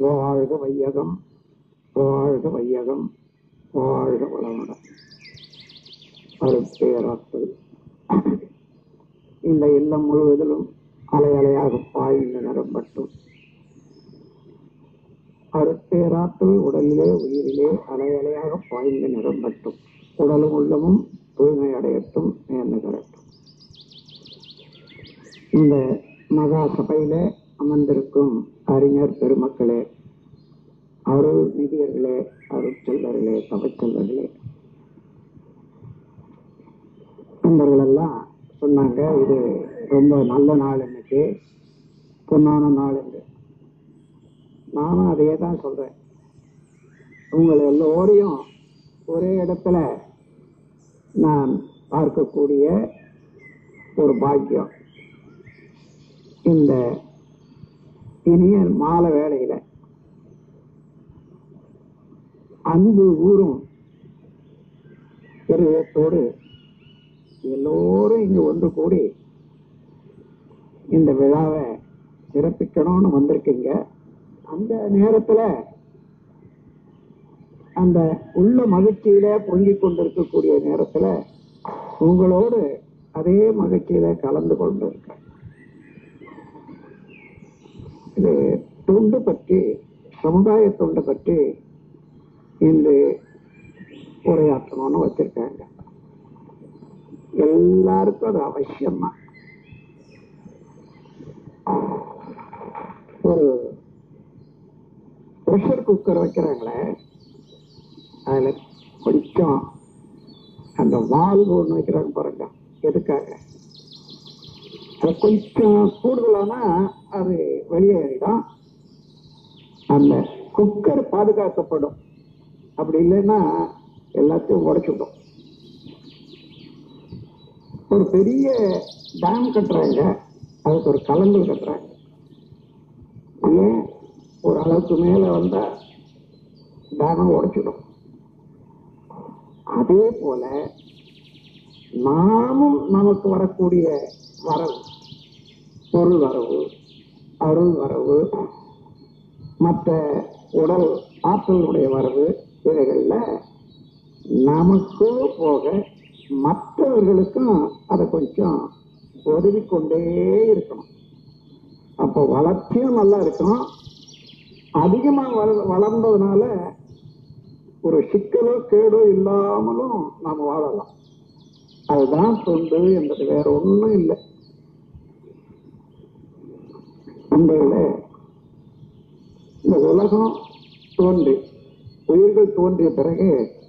வாழ்க வையகம் வாழ்க வையகம் வாழ்க வளமுடன் அருட்பேராற்றல் இந்த இல்லம் முழுவதிலும் அலை அலையாக பாய்ந்து நிரம்பட்டும் அருட்பேராற்றல் உடலிலே உயிரிலே அலை அலையாக பாய்ந்து நிரம்பட்டும் உடலும் உள்ளமும் தூய்மை அடையட்டும் எண்ணுகிறட்டும் இந்த மகா சபையில அமர்ந்திருக்கும் அறிஞர் பெருமக்களே அருள் நிதியர்களே அருட்செல்வர்களே தவச்செல்வர்களே நண்பர்கள் எல்லாம் சொன்னாங்க இது ரொம்ப நல்ல நாள் இன்னைக்கு பொன்னான நாள் என்று நானும் அதையே தான் சொல்றேன் உங்கள் எல்லோரையும் ஒரே இடத்துல நான் பார்க்கக்கூடிய ஒரு பாக்கியம் இந்த இனிய மாலை வேளையில அன்பு ஊரும் பெருவத்தோடு எல்லோரும் இங்க ஒன்று கூடி இந்த விழாவை சிறப்பிக்கணும்னு வந்திருக்கீங்க அந்த நேரத்துல அந்த உள்ள மகிழ்ச்சியில பொங்கிக் கொண்டிருக்கக்கூடிய நேரத்துல உங்களோடு அதே மகிழ்ச்சியில கலந்து கொண்டு இருக்கேன் இது தொண்டு பற்றி சமுதாய தொண்டு பற்றி இன்று உரையாற்றணும்னு வச்சிருக்காங்க எல்லாருக்கும் அது அவசியமா ஒரு ப்ரெஷர் குக்கர் வைக்கிறாங்களே அதுல கொஞ்சம் அந்த வால்வு ஒண்ணு வைக்கிறாங்க பாருங்க எதுக்காக அது கொஞ்சம் கூடுதலானா அது வெளியேறிடும் அந்த குக்கர் பாதுகாக்கப்படும் அப்படி இல்லைன்னா எல்லாத்தையும் உடைச்சுடும் ஒரு பெரிய டேம் கட்டுறாங்க அதுக்கு ஒரு கலங்கள் கட்டுறாங்க ஏன் ஒரு அளவுக்கு மேல வந்தா டேமை உடைச்சிடும் அதே போல நாமும் நமக்கு வரக்கூடிய வரவு பொருள் வரவு அருள் வரவு மற்ற உடல் ஆற்றலுடைய வரவு இவைகள்ல நமக்கு போக மற்றவர்களுக்கும் அதை கொஞ்சம் உதவி கொண்டே இருக்கணும் அப்போ வளர்ச்சியும் நல்லா இருக்கும் அதிகமா வள வளர்ந்ததுனால ஒரு சிக்கலோ கேடோ இல்லாமலும் நாம் வாழலாம் அதுதான் தொண்டு என்பது வேற ஒண்ணும் இல்லை உண்மையில இந்த உலகம் தோன்றி உயிர்கள் தோன்றிய பிறகு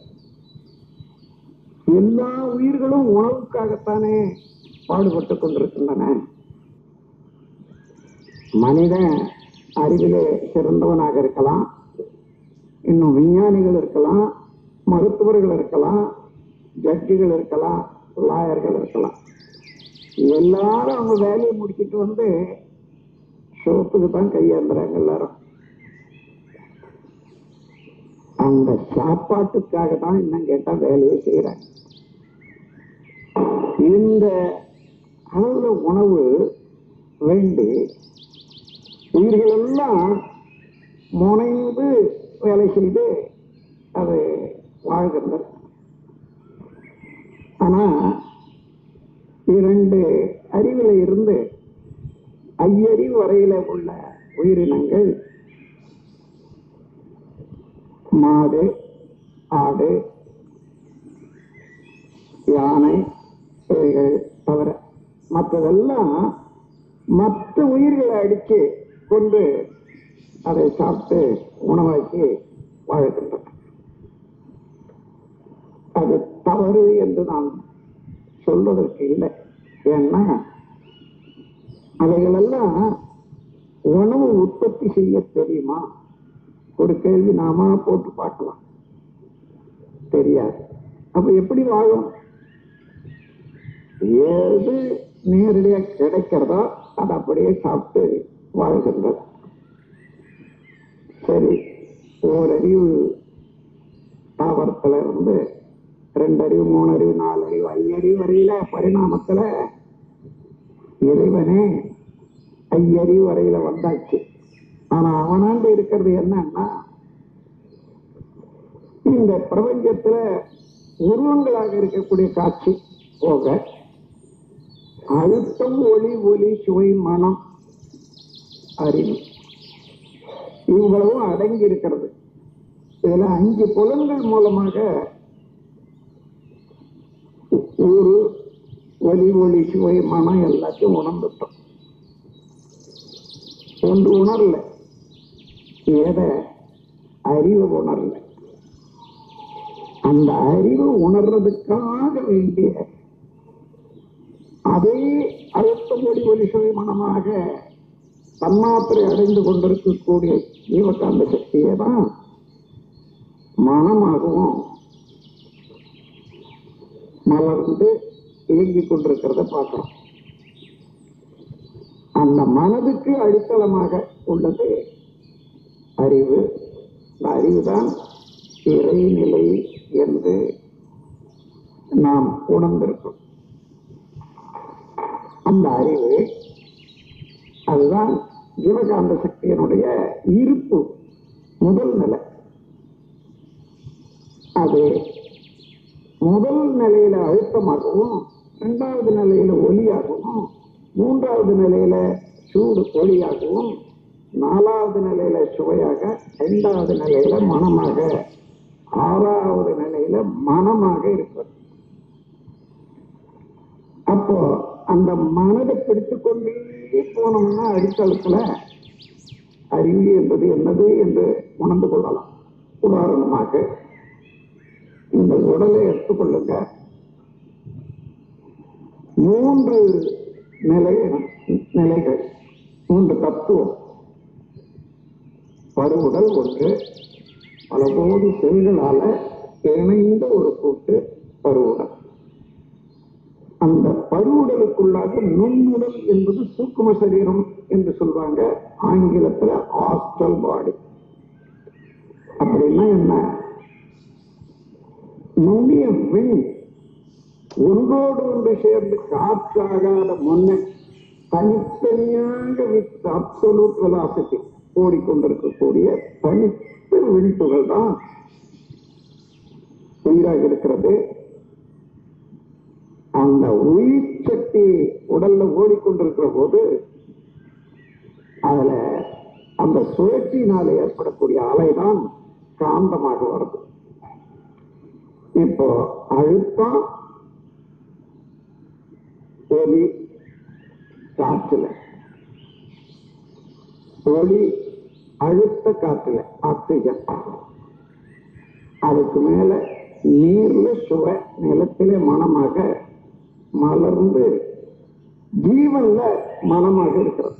எல்லா உயிர்களும் உணவுக்காகத்தானே பாடுபட்டு கொண்டிருக்கின்றன மனிதன் அறிவிலே சிறந்தவனாக இருக்கலாம் இன்னும் விஞ்ஞானிகள் இருக்கலாம் மருத்துவர்கள் இருக்கலாம் ஜட்ஜிகள் இருக்கலாம் லாயர்கள் இருக்கலாம் எல்லாரும் அவங்க வேலையை முடிச்சிட்டு வந்து சோப்புக்கு தான் கையேந்துறாங்க எல்லாரும் அந்த சாப்பாட்டுக்காக தான் இன்னும் கேட்டா வேலையை செய்யறாங்க இந்த அளவுல உணவு வேண்டி உயிர்கள் எல்லாம் முனைந்து வேலை செய்து அது வாழ்கின்றது ஆனா இரண்டு அறிவில இருந்து ஐயறிவு வரையில உள்ள உயிரினங்கள் மாடு ஆடு யானை இவைகள் தவிர மற்றதெல்லாம் மற்ற உயிர்களை அடிச்சு கொண்டு அதை சாப்பிட்டு உணவாக்கி வாழ்கின்றன அது தவறு என்று நான் சொல்வதற்கு இல்லை ஏன்னா அவைகளெல்லாம் உணவு உற்பத்தி செய்ய தெரியுமா ஒரு கேள்வி நாம போட்டு பார்க்கலாம் தெரியாது அப்ப எப்படி வாழும் எது நேரடியா கிடைக்கிறதோ அதை அப்படியே சாப்பிட்டு வாழ்கின்றது சரி ஓரறிவு தாவரத்துல இருந்து ரெண்டு அறிவு மூணு அறிவு நாலு அறிவு ஐயறிவு வரையில பரிணாமத்துல இறைவனே ஐயறிவு வரையில வந்தாச்சு ஆனா அவனாண்டு இருக்கிறது என்னன்னா இந்த பிரபஞ்சத்துல உருவங்களாக இருக்கக்கூடிய காட்சி போக அழுத்தம் ஒளி ஒலி சுவை மனம் அறிவு இவ்வளவும் அடங்கி இருக்கிறது இதுல அஞ்சு புலன்கள் மூலமாக ஊரு ஒலி ஒளி சுவை மனம் எல்லாத்தையும் உணர்ந்துட்டோம் ஒன்று உணரல எதை அறிவு உணரல அந்த அறிவு உணர்றதுக்காக வேண்டிய அதே அழுத்த மொழி ஒலி சுவை மனமாக தன்மாத்திரை அடைந்து கொண்டிருக்கக்கூடிய ஜீவகாந்த சக்தியை தான் மனமாகவும் மலர்ந்து இயங்கிக் கொண்டிருக்கிறத பார்க்கிறோம் அந்த மனதுக்கு அடித்தளமாக உள்ளது அறிவு இந்த அறிவுதான் இறைநிலை என்று நாம் உணர்ந்திருக்கோம் அந்த அறிவு அதுதான் ஜீவகாந்த சக்தியினுடைய இருப்பு முதல் நிலை அது முதல் நிலையில அழுத்தமாகவும் இரண்டாவது நிலையில ஒலியாகவும் மூன்றாவது நிலையில சூடு ஒளியாகவும் நாலாவது நிலையில சுவையாக ஐந்தாவது நிலையில மனமாக ஆறாவது நிலையில மனமாக இருப்பது அப்போ அந்த மனதை பிடித்துக் கொண்டே போனோம்னா அடித்தளத்துல அறிவு என்பது என்னது என்று உணர்ந்து கொள்ளலாம் உதாரணமாக இந்த உடலை எடுத்துக்கொள்ளுங்க மூன்று நிலை நிலைகள் மூன்று தத்துவம் பருவுடல் ஒன்று பல கோடி செல்களால இணைந்த ஒரு கூட்டு பருவுடல் அந்த பருவுடலுக்குள்ளாக நுண்ணுடல் என்பது சூக்கும சரீரம் என்று சொல்றாங்க ஆங்கிலத்துல ஆஸ்டல் பாடி அப்படின்னா என்ன நுண்ணிய விண் ஒன்றோடு ஒன்று சேர்ந்து காற்றாகாத முன்ன தனித்தனியாக வித் அப்சலூட் வெலாசிட்டி ஓடிக்கொண்டிருக்கக்கூடிய தனித்த விண்துகள் தான் உயிராக இருக்கிறது அந்த உயிர் சக்தி உடல்ல ஓடிக்கொண்டிருக்கிற போது அதுல அந்த சுழற்சியினால ஏற்படக்கூடிய அலைதான் காந்தமாக வருது இப்போ அழுத்தம் ஒலி காற்றுல ஒளி அழுத்த காற்றுல ஆக்சிஜன் அதுக்கு மேல நீர்ல சுவை நிலத்திலே மனமாக மலர்ந்து ஜீவன்ல மனமாக இருக்கிறது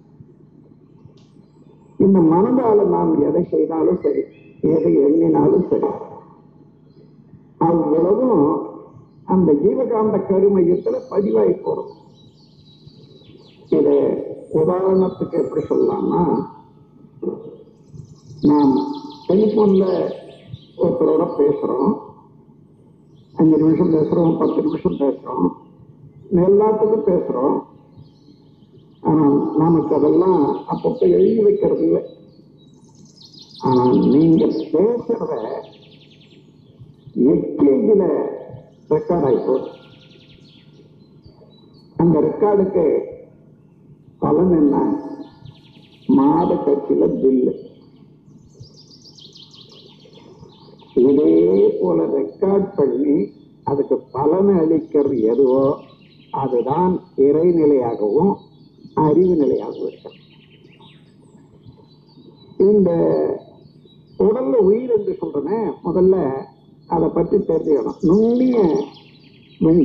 இந்த மனதால நாம் எதை செய்தாலும் சரி எதை எண்ணினாலும் சரி அவ்வளவும் அந்த ஜீவகாந்த கருமையத்துல பதிவாகி போறோம் இத உதாரணத்துக்கு எப்படி சொல்லலாம்னா நாம் டெலிபோன்ல ஒருத்தரோட பேசுறோம் அஞ்சு நிமிஷம் பேசுறோம் பத்து நிமிஷம் பேசுறோம் எல்லாத்துக்கும் பேசுறோம் ஆனா நமக்கு அதெல்லாம் அப்பப்போ எழுதி வைக்கிறது இல்லை ஆனா நீங்க பேசுறத எக்கேஜில ரெக்கார்ட் ஆயிப்போம் அந்த ரெக்கார்டுக்கு பலன் என்ன மாத கட்சியில பில்லு இதே போல ரெக்கார்ட் பண்ணி அதுக்கு பலனை அளிக்கிறது எதுவோ அதுதான் இறைநிலையாகவும் அறிவு நிலையாகவும் இருக்கிறது இந்த உடல்ல உயிர் என்று சொல்றேனே முதல்ல அதை பற்றி தெரிஞ்சுக்கணும் நுண்ணிய விண்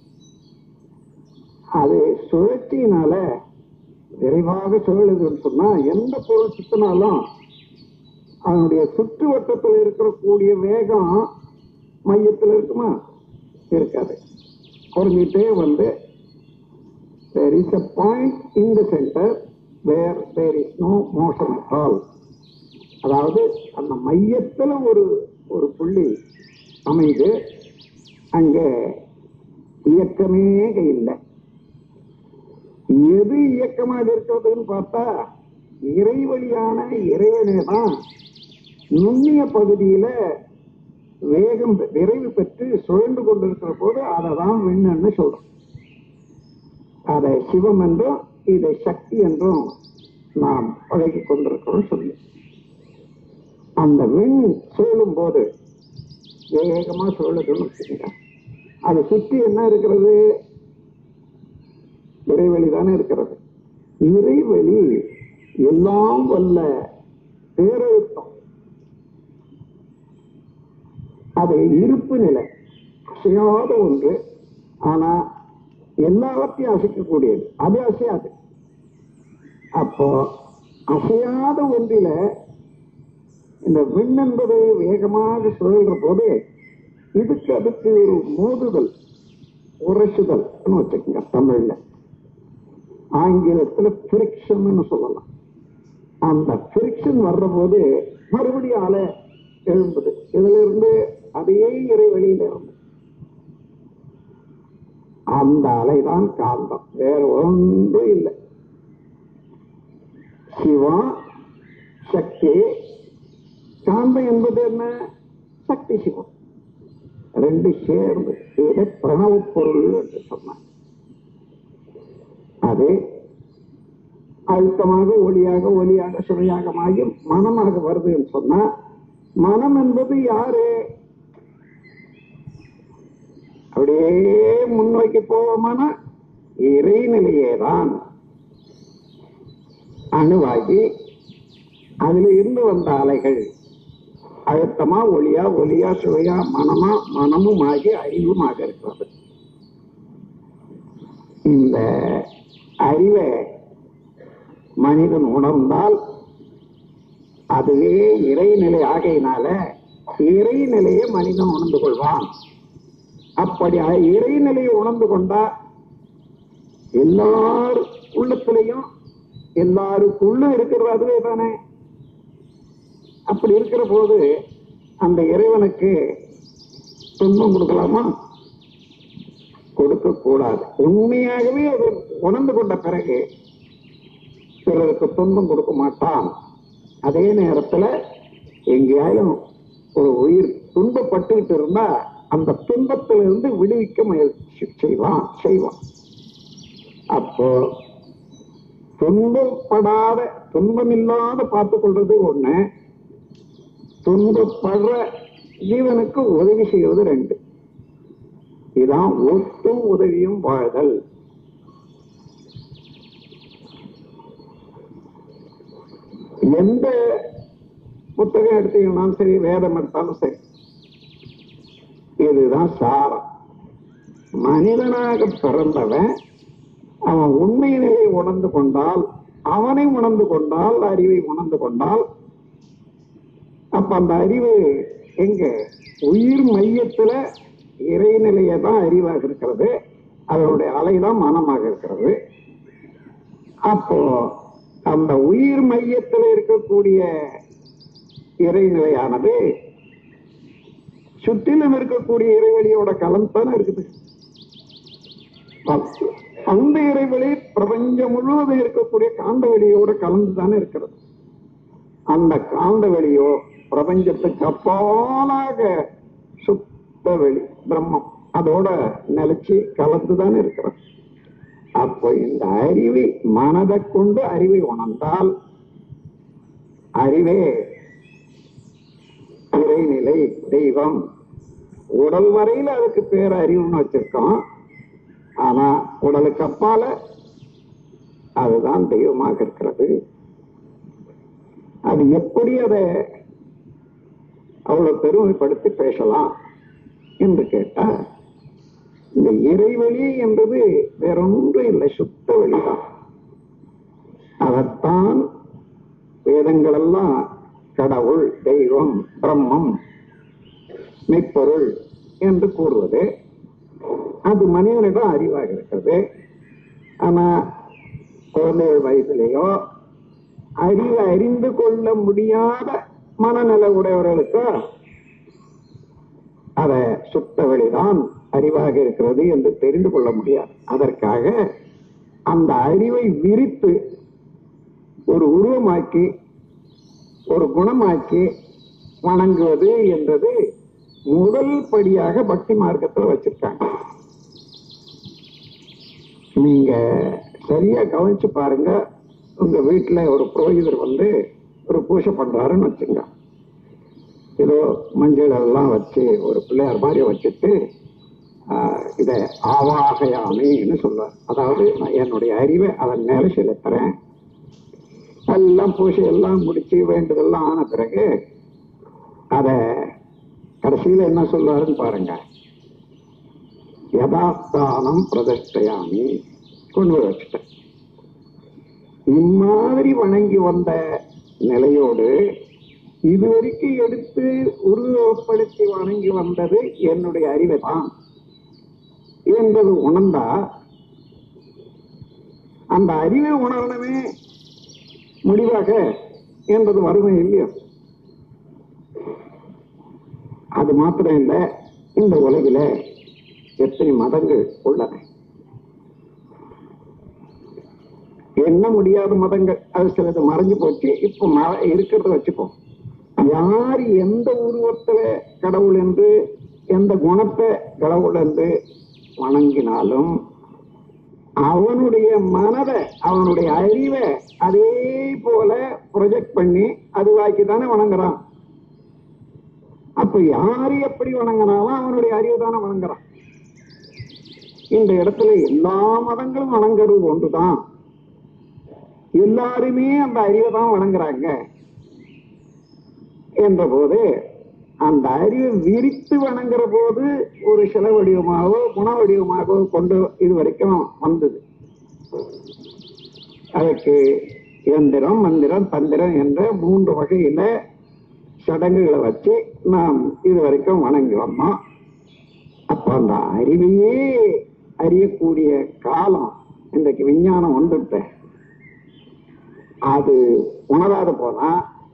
அது சுழற்சியினால விரைவாக சுழலுதுன்னு சொன்னா எந்த பொருள் சுத்தினாலும் அதனுடைய சுற்று வட்டத்தில் இருக்கக்கூடிய வேகம் மையத்தில் இருக்குமா இருக்காது குறைஞ்சிட்டே வந்து there is a point in the center where there is no motion at all அதாவது அந்த மையத்துல ஒரு ஒரு புள்ளி அமைந்து அங்க இயக்கமே இல்லை எது இயக்கமாக இருக்கிறதுன்னு பார்த்தா இறைவழியான இறைவனே தான் நுண்ணிய பகுதியில வேகம் விரைவு பெற்று சுழன்று கொண்டிருக்கிற போது அதை தான் விண்ணுன்னு சொல்றோம் அதை சிவம் என்றும் இதை சக்தி என்றும் நாம் பழகி கொண்டிருக்கிறோம் சொல்லி அந்த விண் சுழலும் போது வேகமா சுழலுதுன்னு வச்சுக்கோங்க அதை சுற்றி என்ன இருக்கிறது இறைவெளி தானே இருக்கிறது இறைவெளி எல்லாம் வல்ல பேரழுத்தம் அது இருப்பு நிலை அசையாத ஒன்று ஆனா எல்லாவற்றையும் அசைக்கக்கூடியது அது அசையாது அப்போ அசையாத ஒன்றில இந்த விண் என்பது வேகமாக சுழல்ற போது இதுக்கு அதுக்கு ஒரு மோதுதல் உரைசுதல் வச்சுக்கோங்க தமிழ்ல ஆங்கிலத்துல ஃபிரிக்ஷன் சொல்லலாம் அந்த ஃபிரிக்ஷன் வர்ற போது மறுபடியும் அலை எழும்புது இதுல இருந்து அதே இறைவெளியில இருந்து அந்த அலைதான் காந்தம் வேற ஒன்றும் இல்லை சிவா சக்தி காந்தம் என்பது என்ன சக்தி சிவம் ரெண்டு சேர்ந்து இதை பிரணவ பொருள் என்று சொன்னார் அது அழுத்தமாக ஒளியாக ஒளியாக சுவையாக மாறி மனமாக வருதுன்னு சொன்னா மனம் என்பது யாரு அப்படியே முன்னோக்கி போவோமானா இறைநிலையே தான் அணுவாகி அதுல இருந்து வந்த அலைகள் அழுத்தமா ஒளியா ஒளியா சுவையா மனமா மனமும் ஆகி அறிவுமாக இருக்கிறது இந்த அறிவை மனிதன் உணர்ந்தால் அதுவே இறைநிலை ஆகையினால இறைநிலையை மனிதன் உணர்ந்து கொள்வான் அப்படி அ- இறைநிலையை உணர்ந்து கொண்டா எல்லார் உள்ளத்திலையும் எல்லாருக்குள்ளும் இருக்கிறது அதுவே தானே அப்படி இருக்கிற போது அந்த இறைவனுக்கு துன்பம் கொடுக்கலாமா கொடுக்க கூடாது உண்மையாகவே அது உணர்ந்து கொண்ட பிறகு பிறருக்கு துன்பம் கொடுக்க மாட்டான் அதே நேரத்துல எங்கேயாலும் ஒரு உயிர் துன்பப்பட்டுக்கிட்டு இருந்தா அந்த துன்பத்திலிருந்து விடுவிக்க முயற்சி செய்வான் செய்வான் அப்போ துன்பப்படாத துன்பமில்லாத பார்த்து கொள்றது ஒண்ணு துன்பப்படுற ஜீவனுக்கு உதவி செய்வது ரெண்டு இதான் ஒட்டும் உதவியும் வாழ்தல் எந்த புத்தகம் எடுத்தீங்கன்னாலும் சரி வேதம் எடுத்தாலும் சரி இதுதான் சாரம் மனிதனாக பிறந்தவன் அவன் உண்மை நிலையை உணர்ந்து கொண்டால் அவனை உணர்ந்து கொண்டால் அறிவை உணர்ந்து கொண்டால் அப்ப அந்த அறிவு எங்க உயிர் மையத்துல இறைநிலையை தான் அறிவாக இருக்கிறது அதனுடைய அலைதான் மனமாக இருக்கிறது அப்போ அந்த உயிர் மையத்தில் இருக்கக்கூடிய இறைநிலையானது சுற்றிலும் இருக்கக்கூடிய இறைவெளியோட கலந்தானே இருக்குது அப்ப அந்த இறைவெளி பிரபஞ்சம் முழுவதும் இருக்கக்கூடிய காந்த வெளியோட கலந்து தானே இருக்கிறது அந்த காந்த வெளியோ பிரபஞ்சத்துக்கு அப்பாலாக சுத்த வெளி பிரம்மம் அதோட நிலைச்சு கலந்து தானே இருக்கிறது அப்போ இந்த அறிவை மனதை கொண்டு அறிவை உணர்ந்தால் அறிவே இறைநிலை தெய்வம் உடல் வரையில அதுக்கு பேர் அறிவுன்னு வச்சிருக்கோம் ஆனா உடலுக்கு அப்பால அதுதான் தெய்வமாக இருக்கிறது அது எப்படி அதை அவ்வளவு பெருமைப்படுத்தி பேசலாம் என்று கேட்டா இந்த இறைவெளி என்பது வேறொன்றும் இல்லை சுத்த வெளிதான் அதைத்தான் வேதங்கள் எல்லாம் கடவுள் தெய்வம் பிரம்மம் மெய்ப்பொருள் என்று கூறுவது அது மனிதனிடம் அறிவாக இருக்கிறது ஆனா குழந்தைகள் வயதிலேயோ அறிவை அறிந்து கொள்ள முடியாத மனநிலை உடையவர்களுக்கு அத சுத்த வெளிதான் அறிவாக இருக்கிறது என்று தெரிந்து கொள்ள முடியாது அதற்காக அந்த அறிவை விரித்து ஒரு உருவமாக்கி ஒரு குணமாக்கி வணங்குவது என்றது முதல் படியாக பக்தி மார்க்கத்துல வச்சிருக்காங்க நீங்க சரியா கவனிச்சு பாருங்க உங்க வீட்டுல ஒரு புரோகிதர் வந்து ஒரு பூஜை பண்றாருன்னு வச்சுங்க ஏதோ மஞ்சள் எல்லாம் வச்சு ஒரு பிள்ளையார் மாதிரி வச்சுட்டு ஆஹ், இத ஆவாகையாமின்னு சொல்லுவார் அதாவது நான் என்னுடைய அறிவை அதன் மேல செலுத்துறேன் எல்லாம் பூஜை எல்லாம் முடிச்சு வேண்டுதெல்லாம் ஆன பிறகு அத கடைசியில என்ன சொல்லுவாருன்னு பாருங்க யதாஸ்தானம் பிரதிஷ்டையாமி கொண்டு போய் வச்சுட்டேன் இம்மாதிரி வணங்கி வந்த நிலையோடு இதுவரைக்கும் எடுத்து உருவப்படுத்தி வணங்கி வந்தது என்னுடைய அறிவை தான் என்பது உணர்ந்தா அந்த அறிவை உணரணுமே முடிவாக என்பது வறுமை இல்லையோ அது மாத்திரம் இல்ல இந்த உலகில எத்தனை மதங்கள் உள்ளன எண்ண முடியாத மதங்கள் அது சிலது மறைஞ்சு போச்சு இப்ப ம- இருக்கிறத வச்சுப்போம் யார் எந்த உருவத்துல கடவுள் என்று எந்த குணத்தை கடவுள் என்று வணங்கினாலும் அவனுடைய மனதை அவனுடைய அறிவை அதே போல ப்ரொஜெக்ட் பண்ணி அதுவாக்கி தானே வணங்குறான் அப்ப யாரு எப்படி வணங்கினாலும் அவனுடைய அறிவு தானே வணங்குறான் இந்த இடத்துல எல்லா மதங்களும் வணங்குறது ஒன்றுதான் எல்லாருமே அந்த அறிவை தான் வணங்குறாங்க என்ற போது அந்த அறிவை விரித்து வணங்குற போது ஒரு சில வடிவமாகவோ குண வடிவமாகவோ கொண்டு இது வரைக்கும் வந்தது அதற்கு எந்திரம் மந்திரம் தந்திரம் என்ற மூன்று வகையில சடங்குகளை வச்சு நாம் இது வரைக்கும் வணங்கி வந்தோம் அப்ப அந்த அறிவையே அறியக்கூடிய காலம் இன்றைக்கு விஞ்ஞானம் வந்துட்ட அது உணராத போனா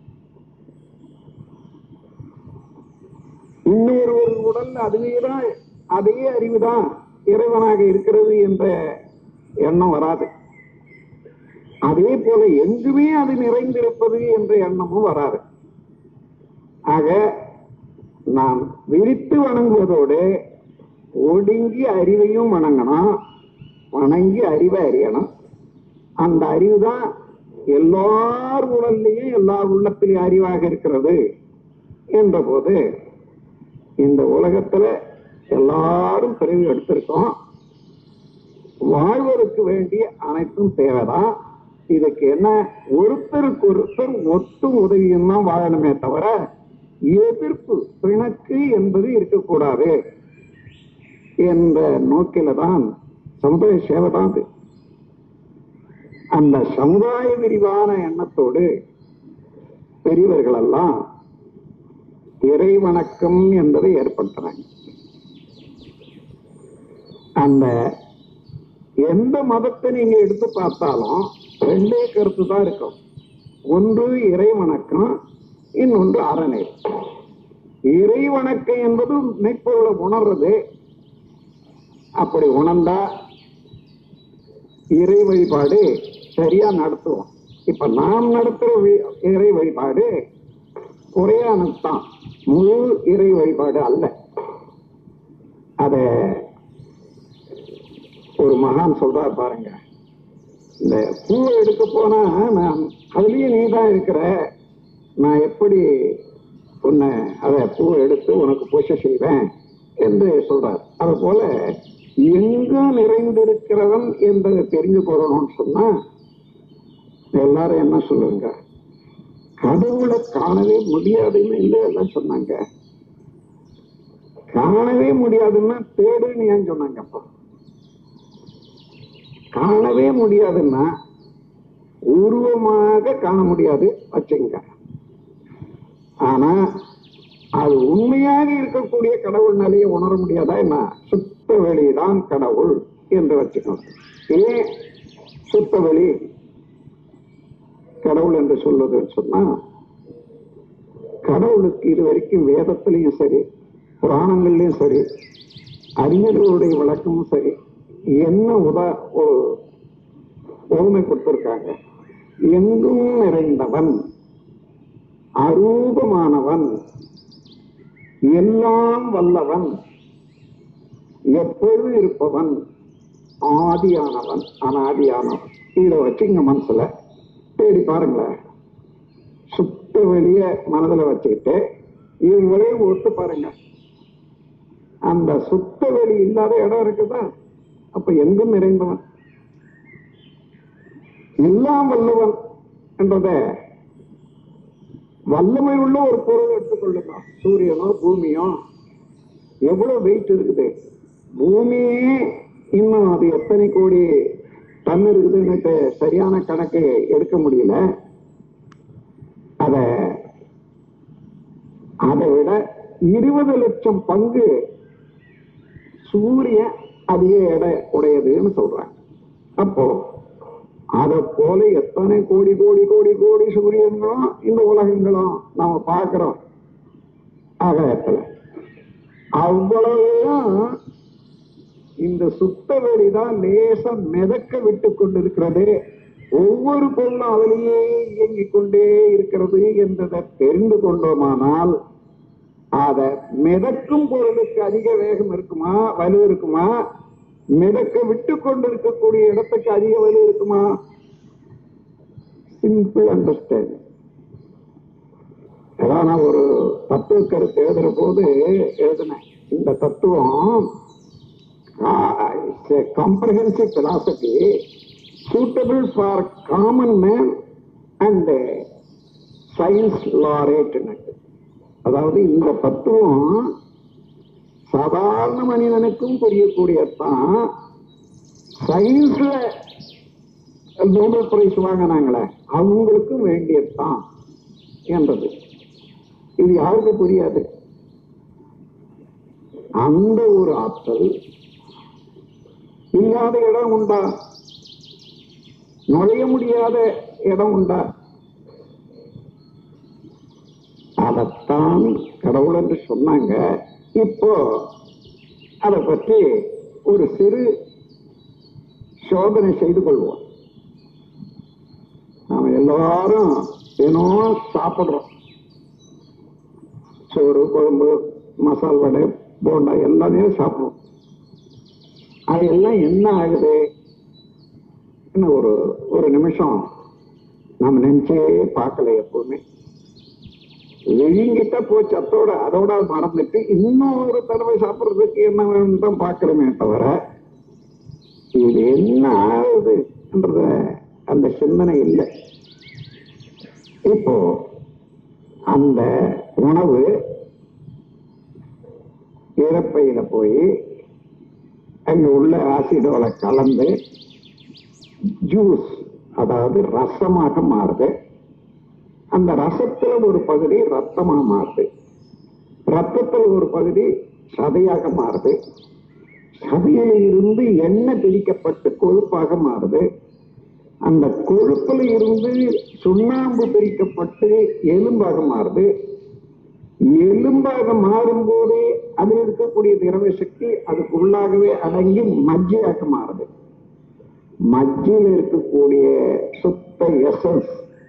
இன்னொரு ஒரு உடல் அதுவேதான் அதே அறிவுதான் இறைவனாக இருக்கிறது என்ற எண்ணம் வராது அதே போல எங்குமே அது நிறைந்திருப்பது என்ற எண்ணமும் வராது ஆக நாம் விரித்து வணங்குவதோடு ஒடுங்கி அறிவையும் வணங்கணும் வணங்கி அறிவை அறியணும் அந்த அறிவு தான் எல்லார் உடல்லையும் எல்லா உள்ளத்திலையும் அறிவாக இருக்கிறது என்ற போது இந்த உலகத்துல எல்லாரும் பிரிவு எடுத்திருக்கோம் வாழ்வதற்கு வேண்டிய அனைத்தும் தேவைதான் இதுக்கு என்ன ஒருத்தருக்கு ஒருத்தர் ஒத்து உதவியும் தான் வாழணுமே தவிர எதிர்ப்பு பிணக்கு என்பது இருக்கக்கூடாது என்ற நோக்கில தான் சமுதாய சேவை தான் அது அந்த சமுதாய விரிவான எண்ணத்தோடு பெரியவர்கள் எல்லாம் இறை வணக்கம் என்பதை ஏற்படுத்தினாங்க அந்த எந்த மதத்தை நீங்க எடுத்து பார்த்தாலும் ரெண்டே கருத்து தான் இருக்கும் ஒன்று இறை வணக்கம் இன்னொன்று அரணை இறை வணக்கம் என்பது மெய்ப்பொருளை உணர்றது அப்படி உணர்ந்தா இறை வழிபாடு சரியா நடத்துவோம் இப்ப நாம் நடத்துற வி- இறை வழிபாடு குறையானதுதான் முழு இறை வழிபாடு அல்ல அத ஒரு மகான் சொல்றார் பாருங்க இந்த பூவை எடுக்க போனா நான் அதுலயும் நீ தான் இருக்கிற நான் எப்படி உன்னை அத பூவை எடுத்து உனக்கு பூஜை செய்வேன் என்று சொல்றார் அது போல எங்கும் நிறைந்திருக்கிறவன் என்பதை தெரிஞ்சு கொள்ளணும்னு சொன்னா எல்லாரும் என்ன சொல்லுங்க கடவுளை காணவே முடியாதுன்னு இல்லை எல்லாம் சொன்னாங்க காணவே முடியாதுன்னா தேடுன்னு ஏன் சொன்னாங்க அப்போ காணவே முடியாதுன்னா உருவமாக காண முடியாது வச்சுங்க ஆனா அது உண்மையாக இருக்கக்கூடிய கடவுள் நிலையை உணர முடியாதா என்ன சுத்த வெளிதான் கடவுள் என்று வச்சுக்கணும் ஏன் சுத்த வெளி கடவுள் என்று சொல்லுதுன்னு சொன்னா கடவுளுக்கு இது வரைக்கும் வேதத்திலையும் சரி புராணங்கள்லயும் சரி அறிஞர்களுடைய விளக்கமும் சரி என்ன உதா ஒரு உரிமை கொடுத்திருக்காங்க எங்கும் நிறைந்தவன் அரூபமானவன் எல்லாம் வல்லவன் எப்பொழுது இருப்பவன் ஆதியானவன் அனாதியானவன் இதை வச்சு இங்க மனசுல தேடி பாருங்களேன் சுத்த வெளிய மனதுல வச்சுக்கிட்டு இவங்களையும் ஒத்து பாருங்க அந்த சுத்த வெளி இல்லாத இடம் இருக்குதா அப்ப எங்கும் நிறைந்தவன் எல்லாம் வல்லவன் என்றத வல்லமை உள்ள ஒரு பொருள் எடுத்துக்கொள்ளுங்க சூரியனோ பூமியோ எவ்வளவு வெயிட் இருக்குது பூமியே இன்னும் அது எத்தனை கோடி டன் இருக்குதுன்னு சரியான கணக்கு எடுக்க முடியல அத அதை விட இருபது லட்சம் பங்கு சூரியன் அதிக எடை உடையதுன்னு சொல்றாங்க அப்போ அதை போல எத்தனை கோடி கோடி கோடி கோடி சூரியன்களும் இந்த உலகங்களும் நாம பார்க்கிறோம் ஆகாயத்துல அவ்வளவுதான் இந்த சுத்த வெளிதான் லேசா மிதக்க விட்டு கொண்டிருக்கிறது ஒவ்வொரு பொருளும் அதிலேயே இயங்கிக் கொண்டே இருக்கிறது என்றதை தெரிந்து கொண்டோமானால் அத மிதக்கும் பொருளுக்கு அதிக வேகம் இருக்குமா வலு இருக்குமா மிதக்க விட்டு கொண்டிருக்கக்கூடிய இடத்துக்கு அதிக வலு இருக்குமா சிம்பிள் அண்டர்ஸ்டாண்டிங் அதான் நான் ஒரு தத்துவ கருத்து எழுதுற போது எழுதினேன் இந்த தத்துவம் comprehensive philosophy suitable for common man and science laureate அதாவது இந்த தத்துவம் சாதாரண மனிதனுக்கும் புரியக்கூடியதான் சயின்ஸ்ல நோபல் பிரைஸ் வாங்கினாங்களே அவங்களுக்கும் வேண்டியதுதான் என்றது இது யாருக்கு புரியாது அந்த ஒரு ஆற்றல் இல்லாத இடம் உண்டா நுழைய முடியாத இடம் உண்டா அதைத்தான் கடவுள் என்று சொன்னாங்க இப்போ அதை பற்றி ஒரு சிறு சோதனை செய்து கொள்வோம் நாம எல்லாரும் தினம் சாப்பிடுறோம் சோறு குழம்பு மசால் வடை போண்டா எல்லாமே சாப்பிடுறோம் அது எல்லாம் என்ன ஆகுது என்ன ஒரு ஒரு நிமிஷம் நம்ம நினைச்சே பார்க்கல எப்பவுமே விழுங்கிட்ட போச்சு அத்தோட அதோட மறந்துட்டு இன்னொரு தடவை சாப்பிடுறதுக்கு என்ன வேணும் தான் பார்க்கிறோமே தவிர இது என்ன ஆகுதுன்றத அந்த சிந்தனை இல்லை இப்போ அந்த உணவு இறப்பையில போய் அங்க உள்ள ஆசிடோல கலந்து ஜூஸ் அதாவது ரசமாக மாறுது அந்த ரசத்துல ஒரு பகுதி ரத்தமா மாறுது ரத்தத்தில் ஒரு பகுதி சதையாக மாறுது சதையில இருந்து எண்ணெய் பிரிக்கப்பட்டு கொழுப்பாக மாறுது அந்த கொழுப்புல இருந்து சுண்ணாம்பு பிரிக்கப்பட்டு எலும்பாக மாறுது எலும்பாக மாறும்போது அதில் இருக்கக்கூடிய திரவ சக்தி அதுக்குள்ளாகவே அடங்கி மஜ்ஜையாக மாறுது மஜ்ஜையில் இருக்கக்கூடிய சுத்த எசன்ஸ்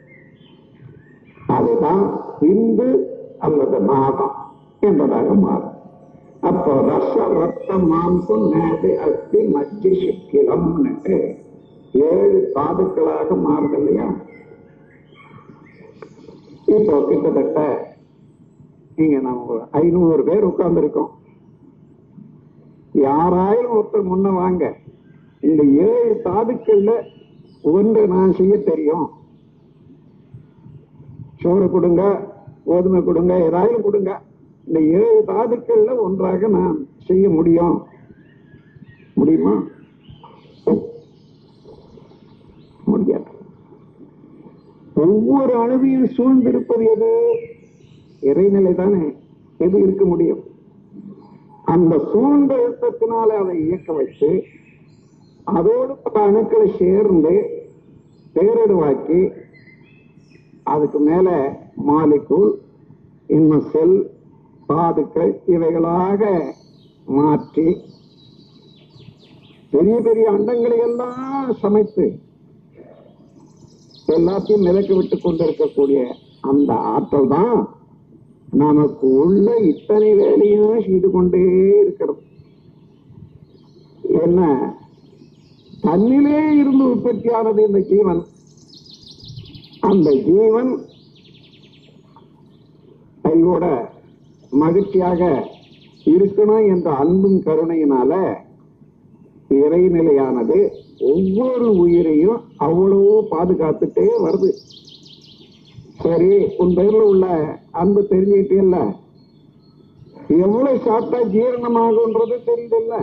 அதுதான் இந்து அல்லது நாகம் என்பதாக மாறும் அப்போ ரச ரத்த மாம்சம் நேது அஸ்தி மஜ்ஜி சுக்கிலம்னு ஏழு தாதுக்களாக மாறுது இல்லையா இப்போ கிட்டத்தட்ட நீங்க நம்ம ஐநூறு பேர் உட்கார்ந்து இருக்கோம் யாராயிரம் ஒருத்தர் முன்ன வாங்க இந்த ஏழு தாதுக்கள்ல ஒன்று நான் செய்ய தெரியும் சோறு கொடுங்க கோதுமை கொடுங்க ஏதாயும் கொடுங்க இந்த ஏழு தாதுக்கள்ல ஒன்றாக நான் செய்ய முடியும் முடியுமா முடியாது ஒவ்வொரு அணுவியும் சூழ்ந்திருப்பது எது இறைநிலை தானே எது இருக்க முடியும் அந்த சூழ்ந்த அழுத்தத்தினால அதை இயக்க வச்சு அதோடு பல அணுக்களை சேர்ந்து பேரடுவாக்கி அதுக்கு மேல மாலிக்கூல் இன்னும் செல் தாதுக்கள் இவைகளாக மாற்றி பெரிய பெரிய அண்டங்களை எல்லாம் சமைத்து எல்லாத்தையும் மிதக்க விட்டு கொண்டிருக்கக்கூடிய அந்த ஆற்றல் தான் நமக்கு உள்ள இத்தனை வேலையும் செய்து கொண்டே இருக்கிறது என்ன தன்னிலே இருந்து உற்பத்தியானது இந்த ஜீவன் அந்த ஜீவன் கையோட மகிழ்ச்சியாக இருக்கணும் என்ற அன்பும் கருணையினால இறைநிலையானது ஒவ்வொரு உயிரையும் அவ்வளவு பாதுகாத்துட்டே வருது சரி உன் பேர்ல உள்ள அன்பு தெரிஞ்சுக்கிட்டே இல்ல எவ்வளவு சாப்பிட்டா ஜீரணமாகுன்றது தெரியுதுல்ல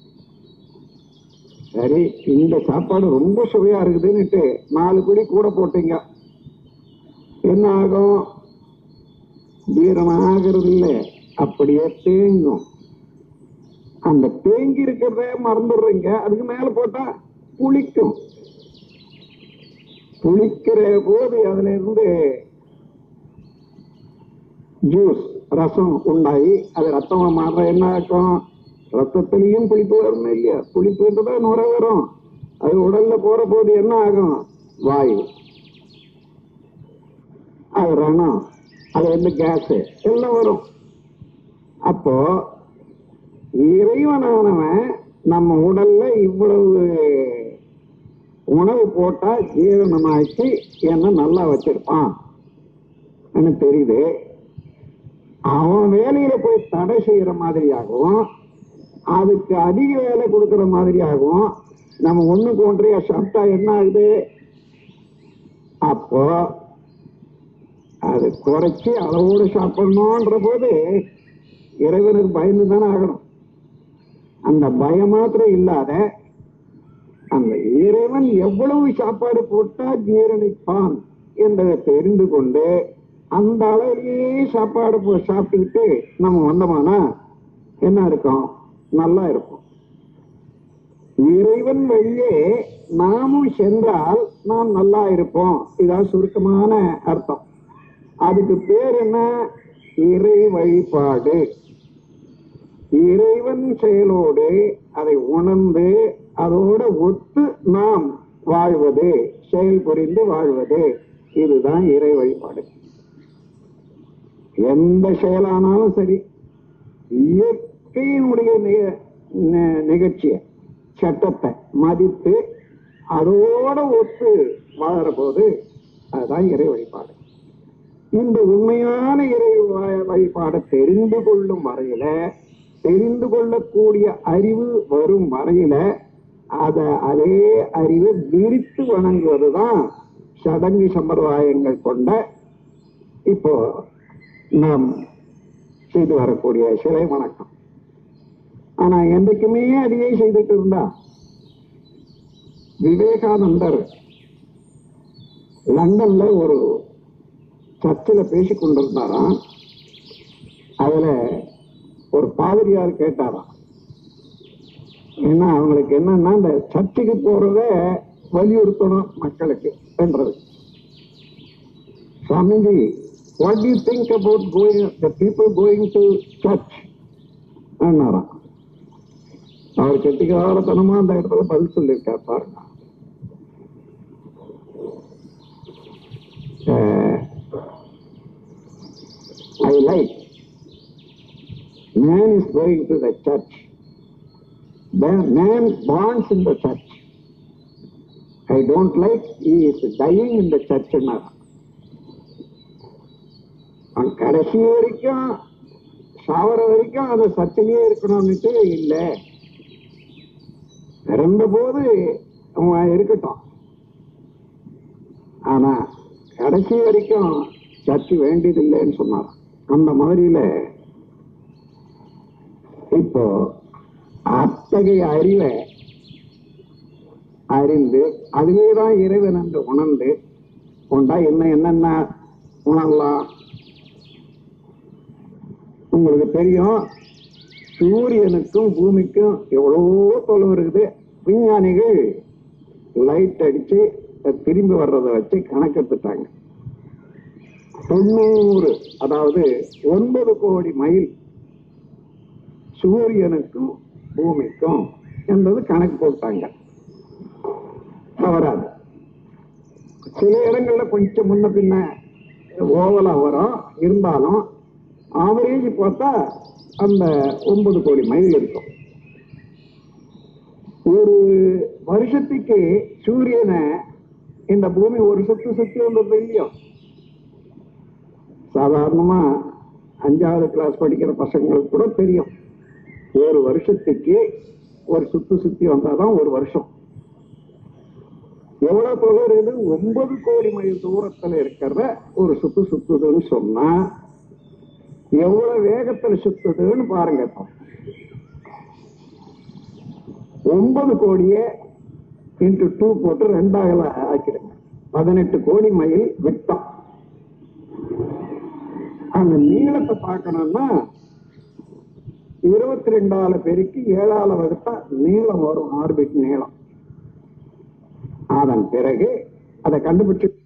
சரி இந்த சாப்பாடு ரொம்ப சுவையா இருக்குதுன்னுட்டு நாலு பிடி கூட போட்டீங்க என்ன ஆகும் ஜீரணம் ஆகிறது இல்லை அப்படியே தேங்கும் அந்த தேங்கி இருக்கிறத மறந்துடுறீங்க அதுக்கு மேல போட்டா புளிக்கும் புளிக்கிற போது அதுல இருந்து ஜூஸ் ரசம் உண்டாகி அது ரத்தமா மாற என்ன ஆக்கும் ரத்தத்திலையும் புளிப்பு வரணும் இல்லையா புளிப்புன்றதா நுர வரும் அது உடல்ல போற போது என்ன ஆகும் வாயு அது ரணம் அது வந்து கேஸ் எல்லாம் வரும் அப்போ இறைவனானவன் நம்ம உடல்ல இவ்வளவு உணவு போட்டா ஜீரணமாக்கி என்ன நல்லா வச்சிருப்பான் எனக்கு தெரியுது அவன் வேலையில போய் தடை செய்யற மாதிரியாகவும் அதுக்கு அதிக வேலை கொடுக்கிற மாதிரியாகவும் நம்ம ஒண்ணுக்கு ஒன்றைய சாப்பிட்டா என்ன ஆகுது அப்போ அது குறைச்சி அளவோடு சாப்பிடணும்ன்ற போது இறைவனுக்கு பயந்து தானே ஆகணும் அந்த பயம் மாத்திரம் இல்லாத அந்த இறைவன் எவ்வளவு சாப்பாடு போட்டா ஜீரணிப்பான் என்பதை தெரிந்து கொண்டு அந்த அளவிலேயே சாப்பாடு போ சாப்பிட்டுக்கிட்டு நம்ம வந்தோமானா என்ன இருக்கும் நல்லா இருக்கும் இறைவன் வழியே நாமும் சென்றால் நாம் நல்லா இருப்போம் இதான் சுருக்கமான அர்த்தம் அதுக்கு பேர் என்ன இறை வழிபாடு இறைவன் செயலோடு அதை உணர்ந்து அதோட ஒத்து நாம் வாழ்வது செயல் புரிந்து வாழ்வது இதுதான் இறை வழிபாடு எந்த செயலானாலும் சரி இயற்கையினுடைய நி- நி- நிகழ்ச்சிய சட்டத்தை மதித்து அதோட ஒத்து வாழற போது அதுதான் இறை வழிபாடு இந்த உண்மையான இறை வ- வழிபாடை தெரிந்து கொள்ளும் வரையில தெரிந்து கொள்ளக்கூடிய அறிவு வரும் வரையில அத அதே அறிவை விரித்து வணங்குவதுதான் சடங்கு சம்பிரதாயங்கள் கொண்ட இப்போ நாம் செய்து வரக்கூடிய சிலை வணக்கம் ஆனா என்றைக்குமே அதையே செய்துட்டு இருந்தா விவேகானந்தர் லண்டன்ல ஒரு சர்ச்சில் பேசிக் கொண்டிருந்தாராம் அதுல ஒரு பாதிரியார் கேட்டாராம் ஏன்னா அவங்களுக்கு என்னன்னா இந்த சர்ச்சுக்கு போறத வலியுறுத்தணும் மக்களுக்கு என்றது Swamiji what you think about going the people going to church என்னாராம் அவர் கெட்டிக்காரத்தனமா அந்த இடத்துல பதில் சொல்லியிருக்கார் பாருங்க Uh, I like man is going to the church. Man man bonds in the church. I don't like he is dying in the church ன்னார். அவன் கடைசி வரைக்கும் சாவர வரைக்கும் அந்த சர்ச்சிலேயே இருக்கணும்னுட்டு இல்லை பிறந்த போது அவன் இருக்கட்டும் ஆனா கடைசி வரைக்கும் சர்ச்சு வேண்டியதில்லைன்னு சொன்னார் அந்த மாதிரியில இப்போ அத்தகைய அறிவை அறிந்து அதுவேதான் இறைவன் என்று உணர்ந்து கொண்டா என்ன என்னென்ன உணரலாம் உங்களுக்கு தெரியும் சூரியனுக்கும் பூமிக்கும் எவ்வளவோ தொலைவு இருக்குது விஞ்ஞானிகள் லைட் அடிச்சு அது திரும்பி வர்றதை வச்சு கணக்கெடுத்துட்டாங்க தொண்ணூறு அதாவது ஒன்பது கோடி மைல் சூரியனுக்கும் பூமிக்கும் என்பது கணக்கு போட்டாங்க தவறாது சில இடங்கள்ல கொஞ்சம் முன்ன பின்ன ஓவலா வரும் இருந்தாலும் ஆவரேஜ் பார்த்தா அந்த ஒன்பது கோடி மைல் இருக்கும் ஒரு வருஷத்துக்கு சூரியனை இந்த பூமி ஒரு சுத்து சுத்தி வந்தது இல்லையோ சாதாரணமா அஞ்சாவது கிளாஸ் படிக்கிற பசங்களுக்கு கூட தெரியும் ஒரு வருஷத்துக்கு ஒரு சுத்து சுத்தி வந்தாதான் ஒரு வருஷம் எவ்வளவு தொலைவு இருக்குது ஒன்பது கோடி மைல் தூரத்துல இருக்கிறத ஒரு சுத்து சுத்துதுன்னு சொன்னா எவ்வளவு வேகத்துல சுத்துதுன்னு பாருங்க இப்போ. ஒன்பது கோடியே இன்டு டூ போட்டு ரெண்டாகல ஆக்கிடுங்க பதினெட்டு கோடி மைல் விட்டம் அந்த நீளத்தை பார்க்கணும்னா இருபத்தி ரெண்டால பெருக்கி ஏழால வகுத்தா நீளம் வரும் ஆர்பிட் நீளம் அதன் பிறகு அதை கண்டுபிடிச்சு